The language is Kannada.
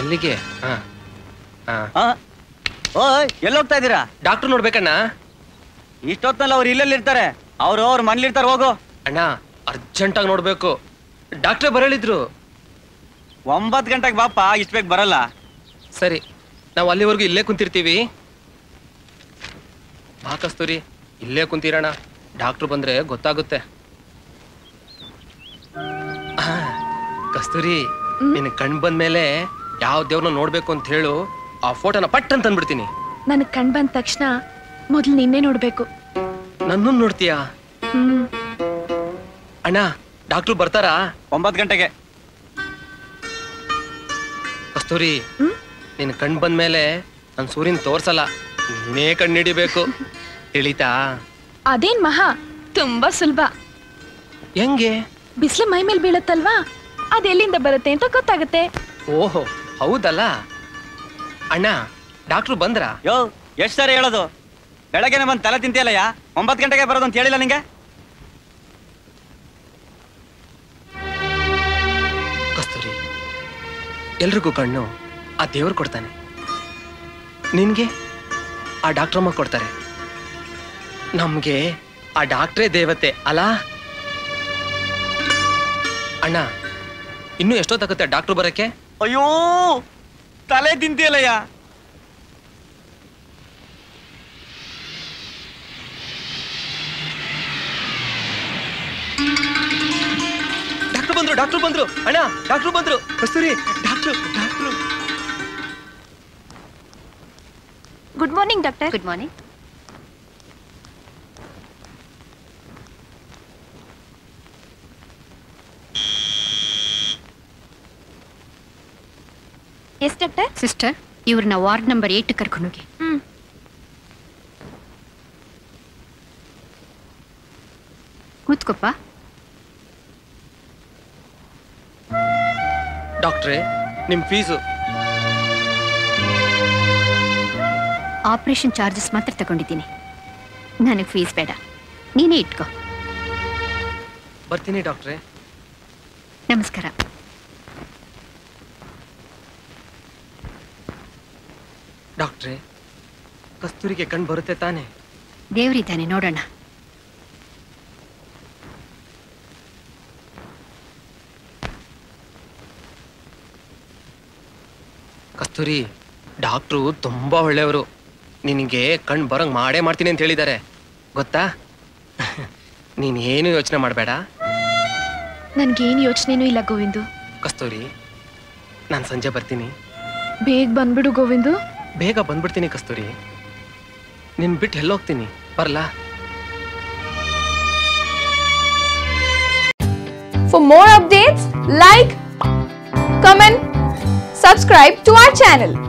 ಅಲ್ಲಿಗೆ ಹಾ ಹಾ ಓಯ್ ಎಲ್ಲಿ ಹೋಗ್ತಾ ಇದ್ದೀರಾ ಡಾಕ್ಟರ್ ನೋಡ್ಬೇಕಣ್ಣ ಇಷ್ಟೊತ್ತಲ್ಲಿ ಅವ್ರು ಇಲ್ಲೆಲ್ಲಿ ಇರ್ತಾರೆ ಅವ್ರು ಅವ್ರ ಮನೇಲಿ ಇರ್ತಾರೆ ಹೋಗು ಅಣ್ಣ ಅರ್ಜೆಂಟ್ ಆಗಿ ನೋಡ್ಬೇಕು ಡಾಕ್ಟ್ರೇ ಬರಳಿದ್ರು ಒಂಬತ್ತು ಗಂಟೆಗೆ ಬಾಪ ಇಷ್ಟ ಬೇಗ ಬರಲ್ಲ ಸರಿ ನಾವು ಅಲ್ಲಿವರೆಗೂ ಇಲ್ಲೇ ಕುಂತಿರ್ತೀವಿ ಬಾ ಕಸ್ತೂರಿ ಇಲ್ಲೇ ಕುಂತೀರಣ ಡಾಕ್ಟ್ರು ಬಂದ್ರೆ ಗೊತ್ತಾಗುತ್ತೆ ಆ, ಕಸ್ತೂರಿ ನಿನ್ ಕಣ್ ಬಂದ್ಮೇಲೆ ಯಾವ ದೇವ್ರನ್ನ ನೋಡ್ಬೇಕು ಅಂತ ಹೇಳು ಆ ಫೋಟೋನ ಪಟ್ ಅಂತ ಅಂದ್ಬಿಡ್ತೀನಿ ನನಗ್ ಕಣ್ ಬಂದ ತಕ್ಷಣ ಮೊದ್ಲು ನಿನ್ನೆ ನೋಡ್ಬೇಕು ನನ್ನೂ ನೋಡ್ತೀಯಾ ಹ್ಮ್ ಅಣ್ಣ ಡಾಕ್ಟ್ರು ಬರ್ತಾರಾ ಒಂಬತ್ತು ಗಂಟೆಗೆ ಕಸ್ತೂರಿ ಹ್ಮ್? ನಿನ್ ಕಣ್ ಬಂದ್ಮೇಲೆ ನನ್ ಸೂರ್ಯನ್ ತೋರ್ಸಲ್ಲ ನೀನೇ ಕಣ್ಣಿಡಿಬೇಕು ತಿಳಿತಾ ಅದೇನ್ ಮಹಾ ತುಂಬಾ ಸುಲಭ ಹೆಂಗೆ ಬಿಸಿಲು ಮೈ ಮೇಲೆ ಬೀಳತ್ತಲ್ವಾ ಅದ್ ಎಲ್ಲಿಂದ ಬರುತ್ತೆ ಅಂತ ಗೊತ್ತಾಗುತ್ತೆ ಓಹೋ ಹೌದಲ್ಲ ಅಣ್ಣ ಡಾಕ್ಟ್ರು ಬಂದ್ರ ಯೋ ಎಷ್ಟು ಸಾರಿ ಹೇಳೋದು ಬೆಳಗ್ಗೆನೆ ಬಂದು ತಲೆ ತಿಂತಿಯಲ್ಲಯ್ಯ ಒಂಬತ್ತು ಗಂಟೆಗೆ ಬರೋದು ಅಂತ ಹೇಳಿಲ್ಲ ನಿಂಗೆ ಕಸ್ತೂರಿ ಎಲ್ರಿಗೂ ಕಣ್ಣು ಆ ದೇವ್ರು ಕೊಡ್ತಾನೆ ನಿನ್ಗೆ ಆ ಡಾಕ್ಟ್ರಮ್ಮ ಕೊಡ್ತಾರೆ ನಮ್ಗೆ ಆ ಡಾಕ್ಟ್ರೇ ದೇವತೆ ಅಲ್ಲ ಅಣ್ಣ ಇನ್ನು ಎಷ್ಟೊತ್ತಾಗುತ್ತೆ ಡಾಕ್ಟ್ರು ಬರಕ್ಕೆ ಅಯ್ಯೋ ತಲೆ ತಿಂತಿಯಲ್ಲಯ್ಯ ಡಾಕ್ಟ್ರು ಬಂದ್ರು ಡಾಕ್ಟ್ರು ಬಂದ್ರು ಅಣ್ಣ ಡಾಕ್ಟ್ರು ಬಂದ್ರು Kasturi doctor doctor good morning doctor good morning yes doctor sister ಇವ್ರನ್ನ ವಾರ್ಡ್ ನಂಬರ್ ಏಟ್ ಕರ್ಕೊಂಡೋಗಿ ಹ್ಮ್ ಕೂತ್ಕೊಪ್ಪ ಡಾಕ್ಟ್ರೇ ನಿಮ್ ಫೀಸು ಆಪರೇಷನ್ ಚಾರ್ಜಸ್ ಮಾತ್ರ ತಗೊಂಡಿದ್ದೀನಿ ನನಗೆ ಫೀಸ್ ಬೇಡ ನೀನೇ ಇಟ್ಕೋ ಬರ್ತೀನಿ ಡಾಕ್ಟ್ರೇ ನಮಸ್ಕಾರ ಡಾಕ್ಟ್ರೇ ಕಸ್ತೂರಿಗೆ ಕಣ್ ಬರುತ್ತೆ ತಾನೆ ದೇವರಿದ್ದಾನೆ ನೋಡೋಣ ಕಸ್ತೂರಿ ಡಾಕ್ಟ್ರು ತುಂಬಾ ಒಳ್ಳೆಯವರು ನಿನಗೆ ಕಣ್ ಬರಂಗ್ ಮಾಡೇ ಮಾಡ್ತೀನಿ ಅಂತ ಹೇಳಿದ್ದಾರೆ ಗೊತ್ತಾ ನೀನ್ ಏನು ಯೋಚನೆ ಮಾಡಬೇಡ ನನ್ಗೇನ್ ಯೋಚನೆನೂ ಇಲ್ಲ ಗೋವಿಂದು ಕಸ್ತೂರಿ ನಾನು ಸಂಜೆ ಬರ್ತೀನಿ ಬೇಗ ಬಂದ್ಬಿಡು ಗೋವಿಂದು ಬೇಗ ಬಂದ್ಬಿಡ್ತೀನಿ ಕಸ್ತೂರಿ ನಿನ್ ಬಿಟ್ಟು ಎಲ್ಲೋಗ್ತೀನಿ ಬರ್ಲಾ For more updates, like, comment, subscribe to our channel.